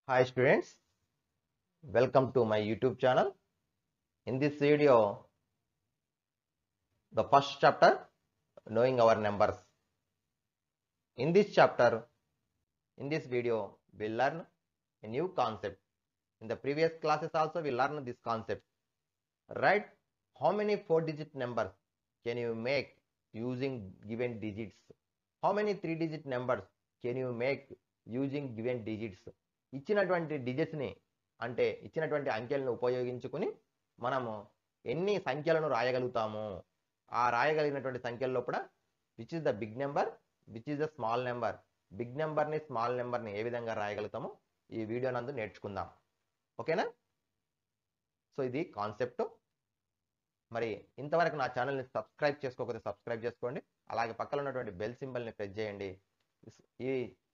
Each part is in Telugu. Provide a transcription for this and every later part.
Hi students, welcome to my YouTube channel. In this video, the first chapter, knowing our numbers. In this chapter, in this video, we learn a new concept. In the previous classes also, we learned this concept. Write how many four digit numbers can you make using given digits? How many three digit numbers can you make using given digits? ఇచ్చినటువంటి డిజిట్స్ని అంటే ఇచ్చినటువంటి అంకెలను ఉపయోగించుకుని మనము ఎన్ని సంఖ్యలను రాయగలుగుతాము ఆ రాయగలిగినటువంటి సంఖ్యల్లో కూడా which is the big number which is the small number big నెంబర్ని స్మాల్ నెంబర్ని ఏ విధంగా రాయగలుగుతామో ఈ వీడియో నందు నేర్చుకుందాం ఓకేనా సో ఇది కాన్సెప్ట్ మరి ఇంతవరకు నా ఛానల్ని సబ్స్క్రైబ్ చేసుకోకపోతే సబ్స్క్రైబ్ చేసుకోండి అలాగే పక్కన ఉన్నటువంటి బెల్ సింబల్ని ప్రెస్ చేయండి ఈ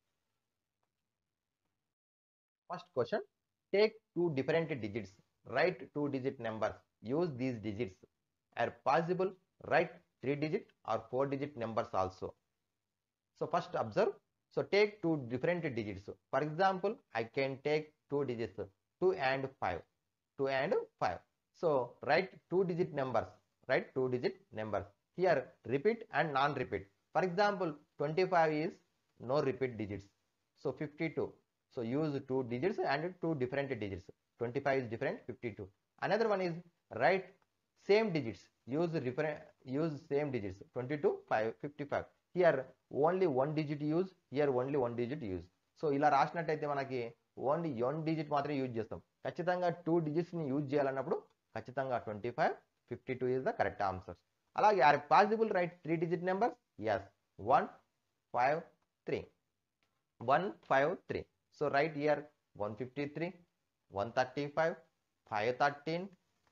first question take two different digits write two digit numbers use these digits are possible write three digit or four digit numbers also so first observe so take two different digits for example I can take two digits two and five two and five so write two digit numbers write two digit numbers here repeat and non repeat for example twenty five is no repeat digits so 52 so use two digits and two different digits 25 is different 52 another one is write same digits use different use same digits 22 5 55 here only one digit use here only one digit use so ఇలా రాసినట్టయితే మనకి ఓన్లీ వన్ డిజిట్ మాత్రమే యూజ్ చేస్తాం ఖచ్చితంగా టూ డిజిట్స్ని యూజ్ చేయాలన్నప్పుడు ఖచ్చితంగా twenty five fifty two is the correct answers అలాగే or possible write three digit numbers as one five 3 1 5 3 so right here 153 135 513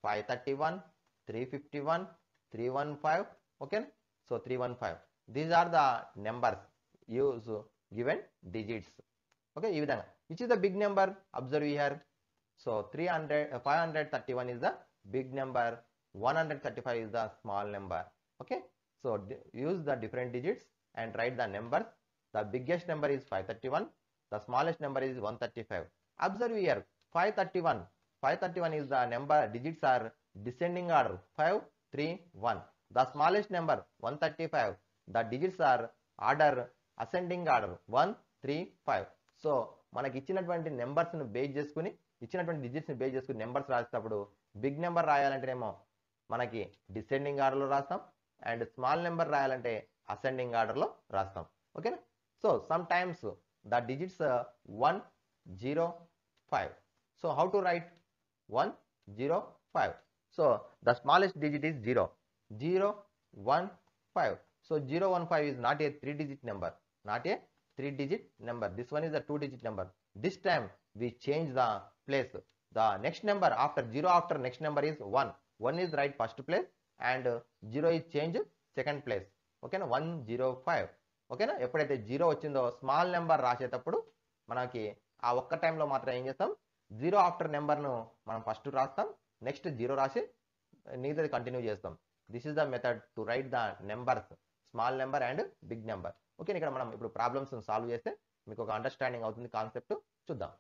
531 351 315 okay so 315 these are the numbers use given digits okay ఈ విధంగా which is the big number observe here so 300 uh, 531 is the big number 135 is the small number okay so use the different digits and write the numbers the biggest number is 531 the smallest number is 135 observe here 531 531 is the number digits are descending order 5 3 1 the smallest number 135 the digits are order ascending order 1 3 5 so మనకి ఇచ్చినటువంటి నెంబర్స్ను బేస్ చేసుకుని ఇచ్చినటువంటి డిజిట్స్ని బేస్ చేసుకుని నెంబర్స్ రాసేటప్పుడు బిగ్ నెంబర్ రాయాలంటేనేమో మనకి డిసెండింగ్ ఆర్డర్లో రాస్తాం అండ్ స్మాల్ నెంబర్ రాయాలంటే అసెండింగ్ ఆర్డర్లో రాస్తాం ఓకేనా So sometimes the digits uh, 1, 0, 5. So how to write 1, 0, 5. So the smallest digit is 0. 0, 1, 5. So 0, 1, 5 is not a 3 digit number. Not a 3 digit number. This one is a 2 digit number. This time we change the place. The next number after 0 after next number is 1. 1 is right first place and uh, 0 is change second place. Okay, 1, 0, 5. ఓకేనా ఎప్పుడైతే జీరో వచ్చిందో స్మాల్ నెంబర్ రాసేటప్పుడు మనకి ఆ ఒక్క టైంలో మాత్రం ఏం చేస్తాం జీరో ఆఫ్టర్ నెంబర్ను మనం ఫస్ట్ రాస్తాం నెక్స్ట్ జీరో రాసి నీది కంటిన్యూ చేస్తాం this is the method to write the numbers small number and big number okay ఇక్కడ మనం ఇప్పుడు ప్రాబ్లమ్స్ సాల్వ్ చేస్తే మీకు ఒక అండర్స్టాండింగ్ అవుతుంది కాన్సెప్ట్ చూద్దాం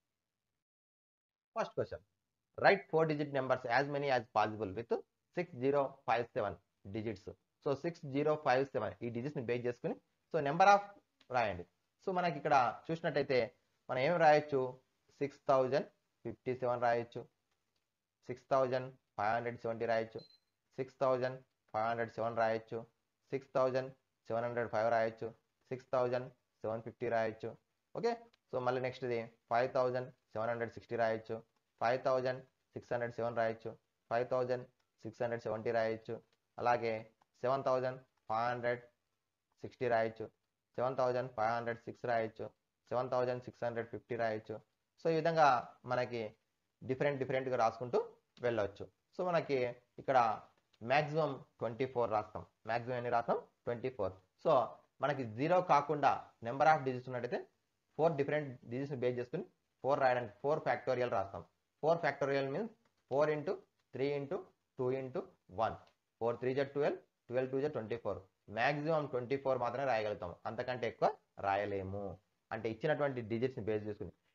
first question write four digit numbers as many as possible with six zero five seven digits so six zero five seven ఈ డిజిట్స్ని బేస్ చేసుకుని సో నెంబర్ ఆఫ్ రాయండి సో మనకి ఇక్కడ చూసినట్టయితే మనం ఏమి రాయొచ్చు సిక్స్ థౌజండ్ ఫిఫ్టీ సెవెన్ రాయొచ్చు six thousand five hundred seventy రాయొచ్చు six thousand five hundred seven రాయొచ్చు six thousand seven hundred five రాయొచ్చు సిక్స్ థౌజండ్ సెవెన్ ఫిఫ్టీ రాయొచ్చు ఓకే సో మళ్ళీ నెక్స్ట్ది five thousand seven hundred sixty రాయొచ్చు five thousand six hundred seven రాయొచ్చు five thousand six hundred seventy రాయొచ్చు అలాగే seven thousand five hundred sixty రాయొచ్చు seven thousand five hundred six రాయొచ్చు seven thousand six hundred fifty రాయొచ్చు సో ఈ విధంగా మనకి డిఫరెంట్ డిఫరెంట్గా రాసుకుంటూ వెళ్ళవచ్చు సో మనకి ఇక్కడ మ్యాక్సిమం ట్వంటీ ఫోర్ రాస్తాం మ్యాక్సిమం ఎన్ని రాస్తాం ట్వంటీ ఫోర్ సో మనకి జీరో కాకుండా నెంబర్ ఆఫ్ డిజిట్స్ ఉన్నట్టయితే ఫోర్ డిఫరెంట్ డిజిట్స్ బేస్ చేసుకుని ఫోర్ రాయడానికి ఫోర్ ఫ్యాక్టోరియల్ రాస్తాం four factorial means four into three into two into one four three Z twelve twelve two Z twenty four maximum twenty four మాత్రమే రాయగలుగుతాం అంతకంటే ఎక్కువ రాయలేము అంటే ఇచ్చినటువంటి డిజిట్స్ని బేస్ చేసుకుని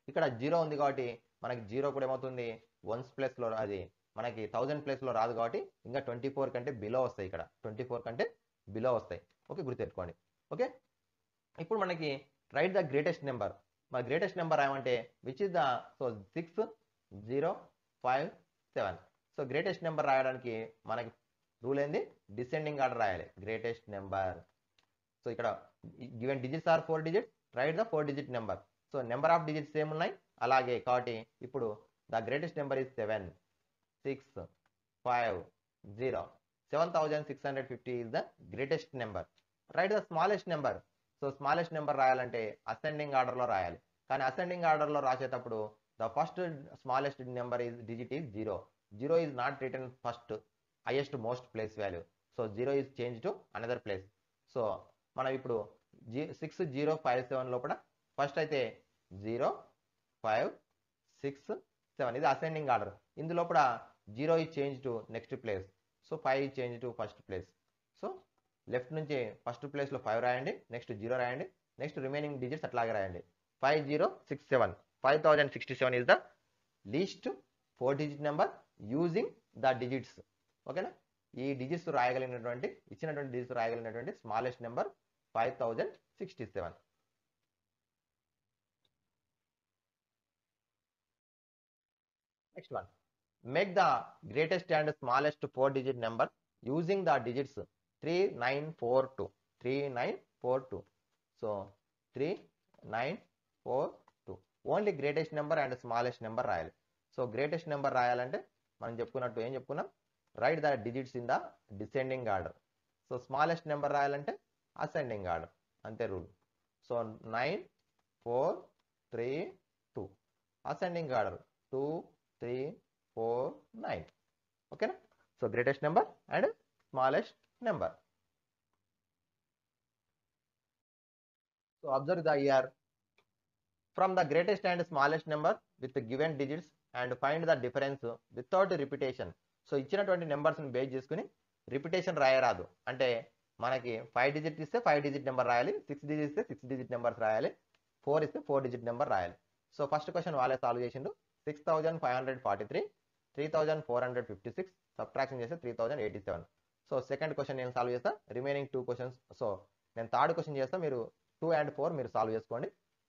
ఇక్కడ జీరో ఉంది కాబట్టి మనకి జీరో కూడా ఏమవుతుంది వన్స్ ప్లస్లో అది మనకి థౌజండ్ ప్లేస్లో రాదు కాబట్టి ఇంకా ట్వంటీ ఫోర్ కంటే బిలో వస్తాయి ఇక్కడ ట్వంటీ ఫోర్ కంటే బిలో వస్తాయి ఓకే గుర్తుపెట్టుకోండి ఓకే ఇప్పుడు మనకి రైట్ ద గ్రేటెస్ట్ నెంబర్ మన గ్రేటెస్ట్ నెంబర్ ఏమంటే which is the so six zero five seven so greatest number రాయడానికి మనకి రూల్ ఏంది డిసెండింగ్ ఆర్డర్ రాయాలి గ్రేటెస్ట్ నెంబర్ సో ఇక్కడ given digits are four digits right the four digit number so number of digits ఏమున్నాయి అలాగే కాబట్టి ఇప్పుడు the greatest number is seven six five zero seven thousand six hundred fifty is the greatest number right the smallest number so smallest number రాయాలంటే అసెండింగ్ ఆర్డర్లో రాయాలి కానీ అసెండింగ్ ఆర్డర్లో రాసేటప్పుడు the first smallest number is digit is zero zero is not return first highest most place value so zero is change to another place so మనం ఇప్పుడు జీ సిక్స్ జీరో ఫైవ్ సెవెన్ లోపల ఫస్ట్ అయితే జీరో ఫైవ్ సిక్స్ సెవెన్ ఇది అసెండింగ్ ఆర్డర్ ఇందులోపల జీరో ఈ change to next place so five ఈ change to first place so left నుంచి ఫస్ట్ ప్లేస్లో ఫైవ్ రాయండి నెక్స్ట్ జీరో రాయండి నెక్స్ట్ రిమైనింగ్ డిజిట్స్ అట్లాగే రాయండి five zero six seven five thousand sixty seven is the least four digit number using the digits ఓకేనా ఈ డిజిట్స్ రాయగలిగినటువంటి ఇచ్చినటువంటి డిజిట్స్ రాయగలిగినటువంటి smallest number five thousand sixty seven next one make the greatest and smallest four digit number using the digits three nine four two three nine four two so three nine four two only greatest number and smallest number రాయాలి సో గ్రేటెస్ట్ నెంబర్ రాయాలంటే మనం చెప్పుకున్నట్టు ఏం చెప్పుకున్నాం right the digits in the descending order so smallest number రాయాలంటే అసెండింగ్ ఆర్డర్ అంతే rule so nine four three two ascending order two three four nine ఓకేనా so greatest number and smallest number so observe the here from the greatest and smallest number with given digits and find the difference without repetition so ఇచ్చినటువంటి నెంబర్స్ని బేస్ చేసుకుని రిపిటేషన్ రాయరాదు అంటే మనకి ఫైవ్ డిజిట్ ఇస్తే ఫైవ్ డిజిట్ నెంబర్ రాయాలి సిక్స్ డిజిట్ ఇస్తే సిక్స్ డిజిట్ నెంబర్స్ రాయాలి ఫోర్ ఇస్తే ఫోర్ డిజిట్ నెంబర్ రాయాలి సో ఫస్ట్ క్వశ్చన్ వాళ్ళే సాల్వ్ చేసిండు six thousand five hundred forty three three thousand four hundred fifty six subtraction చేస్తే three thousand eighty seven so second question నేను సాల్వ్ చేస్తా రిమైనింగ్ టూ క్వశ్చన్స్ సో నేను థర్డ్ క్వశ్చన్ చేస్తా మీరు టూ అండ్ ఫోర్ మీరు సాల్వ్ చేసుకోండి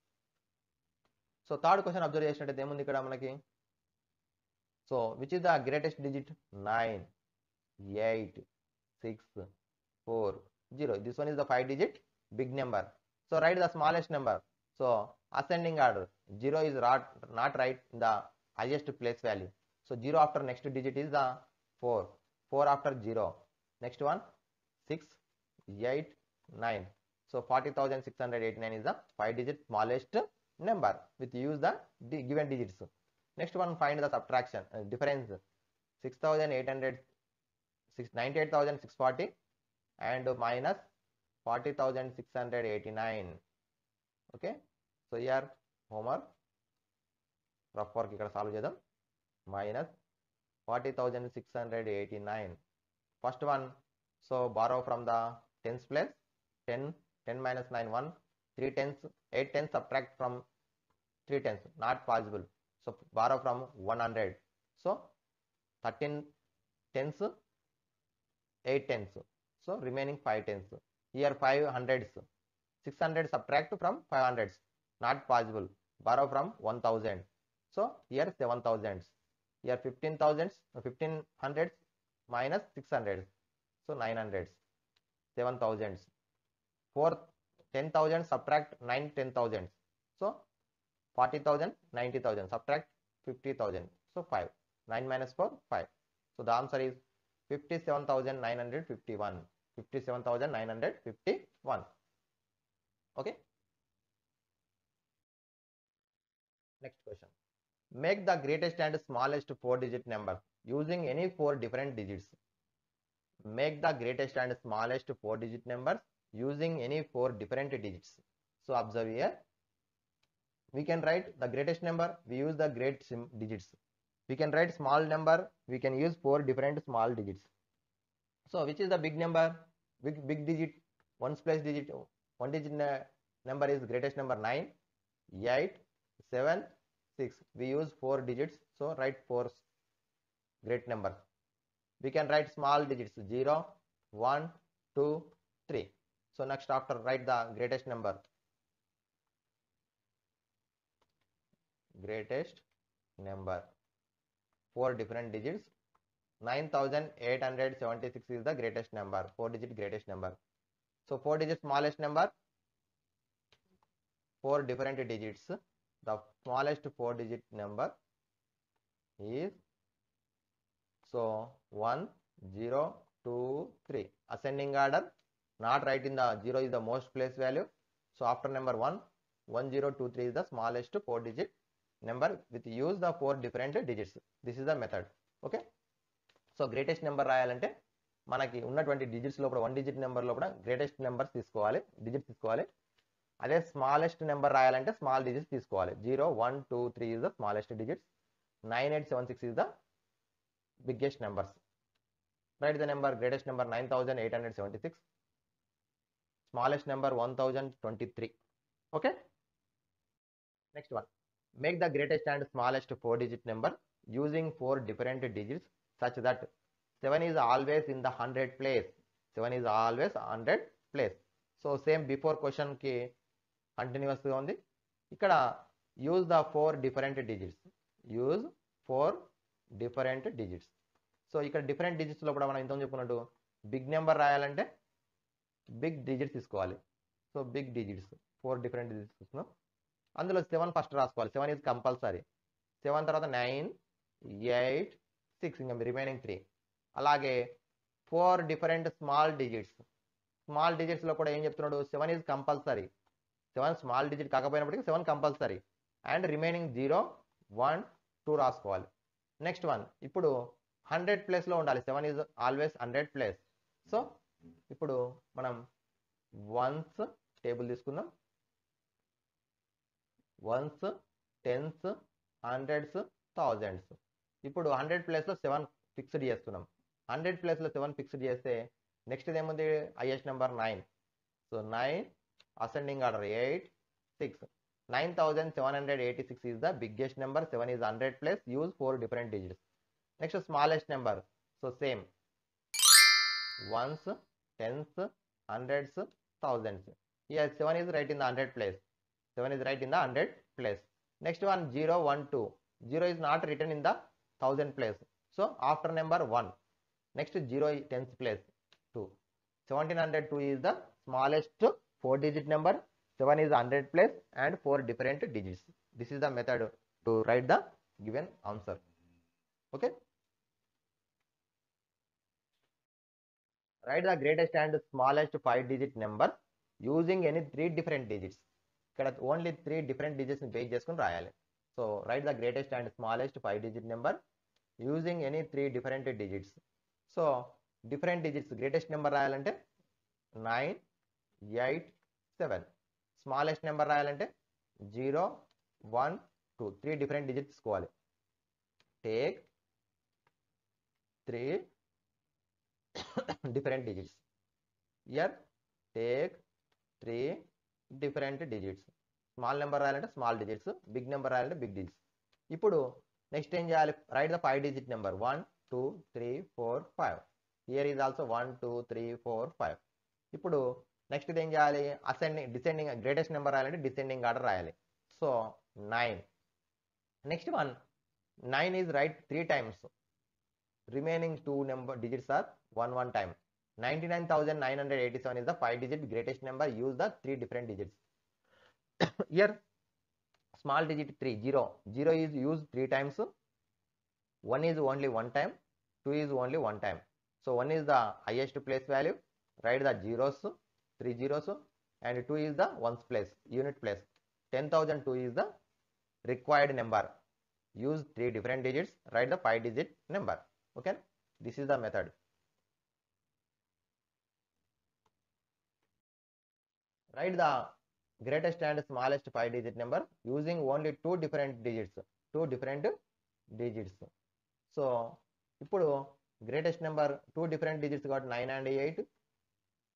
సో థర్డ్ క్వశ్చన్ అబ్జర్వ్ చేసినట్టయితే ఏముంది ఇక్కడ మనకి so which is the greatest digit nine eight six four zero this one is the five digit big number so right the smallest number so ascending order 0 is not, not right in the highest place value so 0 after next digit is the 4 4 after 0 next one 6 8 9 so 40689 is the 5 digit smallest number with use the di given digits next one find the subtraction uh, difference 6800 98640 and minus 40689 okay so here homework rough work ఇక్కడ సాల్వ్ చేద్దాం minus forty thousand six hundred eighty nine first one so borrow from the tens plus ten ten minus nine one three tens eight tens subtract from three tens not possible so borrow from one hundred so thirteen tens eight tens so remaining five tens here five hundreds six hundred subtract from five hundreds not possible borrow from 1000 so here 7000 here 15000 1500 minus 600 so 900 7000 4 10000 subtract 9 10000 so 40000 90000 subtract 50000 so 5 9 minus 4 5 so the answer is 57951 57951 okay Next question. Make the greatest and smallest four digit number using any four different digits. Make the greatest and smallest four digit numbers using any four different digits. So observe here. We can write the greatest number. We use the great digits. We can write small number. We can use four different small digits. So which is the big number? Big big digit. Ones place digit. One digit number is greatest number 9, 8, 7, 6. We use 4 digits, so write 4 great numbers. We can write small digits 0, 1, 2, 3. So next after write the greatest number. Greatest number. 4 different digits. 9876 is the greatest number. 4 digit greatest number. So 4 digit smallest number. 4 different digits. The smallest 4 digit number is so 1, 0, 2, 3. Ascending order. Not writing the 0 is the most place value. So after number 1, 1, 0, 2, 3 is the smallest 4 digit number with use the 4 different digits. This is the method. Okay. So greatest number రాయాలంటే మనకి ఉన్నటువంటి డిజిట్స్ లోపల వన్ డిజిట్ నెంబర్ లోపల గ్రేటెస్ట్ నెంబర్స్ తీసుకోవాలి డిజిట్స్ తీసుకోవాలి అదే స్మాలెస్ట్ నెంబర్ రాయాలంటే స్మాల్ డిజిట్స్ తీసుకోవాలి zero one two three is the smallest digits nine eight seven six is the biggest numbers right the number greatest number nine thousand eight hundred seventy six smallest number one thousand twenty three okay next one make the greatest and smallest four digit number using four different digits such that 7 is always in the 100 place 7 is always 100 place so same before క్వశ్చన్కి కంటిన్యూస్గా ఉంది ఇక్కడ use the four different digits use four different digits so ఇక్కడ డిఫరెంట్ డిజిట్స్లో కూడా మనం ఇంత చెప్పుకున్నట్టు బిగ్ నెంబర్ రాయాలంటే బిగ్ డిజిట్స్ తీసుకోవాలి so big digits four different digits తీసుకున్నాం అందులో సెవెన్ ఫస్ట్ రాసుకోవాలి సెవెన్ ఈజ్ కంపల్సరీ సెవెన్ తర్వాత నైన్ ఎయిట్ సిక్స్ ఇంకా రిమైనింగ్ త్రీ అలాగే four different small digits small డిజిట్స్లో కూడా ఏం చెప్తున్నాడు seven is compulsory seven small digit కాకపోయినప్పటికీ seven compulsory and remaining zero one two రాసుకోవాలి నెక్స్ట్ వన్ ఇప్పుడు హండ్రెడ్ ప్లేస్లో ఉండాలి seven is always hundred place so ఇప్పుడు మనం వన్స్ టేబుల్ తీసుకుందాం వన్స్ టెన్స్ హండ్రెడ్స్ థౌజండ్స్ ఇప్పుడు హండ్రెడ్ ప్లేస్లో సెవెన్ ఫిక్స్డ్ చేస్తున్నాం హండ్రెడ్ ప్లేస్లో సెవెన్ ఫిక్స్డ్ చేస్తే నెక్స్ట్ ఏముంది highest number nine so nine ascending order eight six nine thousand seven hundred eighty six is the biggest number seven is hundred plus use four different digits next smallest number so same ones tens hundreds thousands here seven is right in the hundred place seven is right in the hundred place next one zero one two zero is not return in the thousand place so after number one next zero tens place two seventeen hundred two is the smallest four digit number seven is hundred place and four different digits this is the method to write the given answer okay right the greatest and smallest five digit number using any three different digits ఇక్కడ ఓన్లీ త్రీ డిఫరెంట్ డిజిట్స్ని బేస్ చేసుకుని రాయాలి so right the greatest and smallest five digit number using any three different digits so different digits greatest number రాయాలంటే nine eight seven smallest number రాయాలంటే zero one two three different digits తీసుకోవాలి take three different digits here take three different digits small number రాయాలంటే స్మాల్ డిజిట్స్ బిగ్ నెంబర్ రాయాలంటే బిగ్ డిజిట్స్ ఇప్పుడు నెక్స్ట్ ఏం చేయాలి right the five digit number one two three four five here is also one two three four five ఇప్పుడు నెక్స్ట్ ఏం చేయాలి అసెండింగ్ డిసెండింగ్ గ్రేటెస్ట్ నెంబర్ రాయాలంటే డిసెండింగ్ ఆర్డర్ రాయాలి so nine next one nine is right three times remaining two number digits are one one time ninety nine thousand nine hundred eighty seven is the five digit greatest number use the three different digits here small digit 3 0 0 is used three times 1 is only one time 2 is only one time so 1 is the highest place value write the zeros three zeros and 2 is the ones place unit place 10002 is the required number use three different digits write the five digit number okay this is the method write the greatest and smallest five digit number using only two different digits two different digits so ఇప్పుడు greatest number two different digits కాబట్టి nine and eight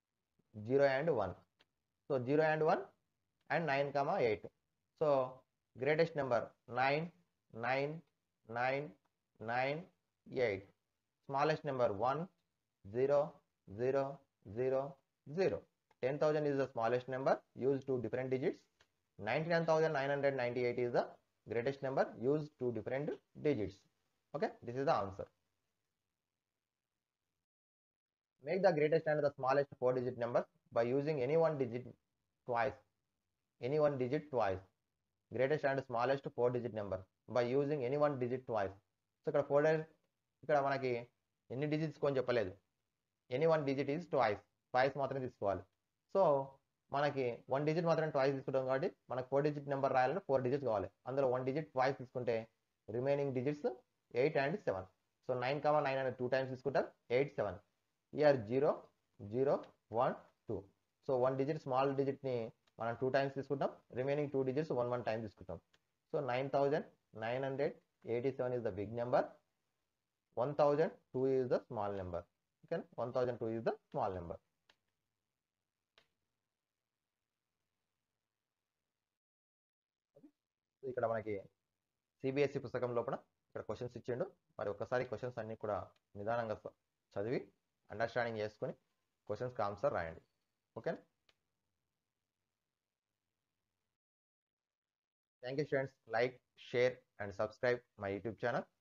zero and one so zero and one and nine comma eight so greatest number 9 9 9 9 8 smallest number 1 0 0 0 0 10000 is the smallest number used two different digits 99998 is the greatest number used two different digits okay this is the answer make the greatest and the smallest four digit numbers by using any one digit twice any one digit twice greatest and smallest four digit number by using any one digit twice so ఇక్కడ ఫోర్ ఇక్కడ మనకి ఎన్ని డిజిట్స్ కొని చెప్పలేదు any one digit is twice twice మాత్రమే తీసుకోవాలి సో మనకి వన్ డిజిట్ మాత్రం ట్వాయిస్ తీసుకుంటాం కాబట్టి మనకి ఫోర్ డిజిట్ నెంబర్ రాయాలంటే ఫోర్ డిజిట్స్ కావాలి అందులో వన్ డిజిట్ ట్వాయిస్ తీసుకుంటే remaining digits eight and seven so nine comma nine అనేది టూ టైమ్స్ తీసుకుంటారు eight seven here zero zero one two so one digit small డిజిట్ని మనం టూ టైమ్స్ తీసుకుంటాం remaining two digits one one time తీసుకుంటాం so nine thousand nine hundred eighty seven is the big number one thousand two is the small number okay one thousand two is the small number ఇక్కడ మనకి సిబిఎస్ఈ పుస్తకం లోపల ఇక్కడ క్వశ్చన్స్ ఇచ్చిండు మరి ఒక్కసారి క్వశ్చన్స్ అన్ని కూడా నిదానంగా చదివి అండర్స్టాండింగ్ చేసుకొని క్వశ్చన్స్కి ఆన్సర్ రాయండి ఓకేనా thank you students like share and subscribe my YouTube channel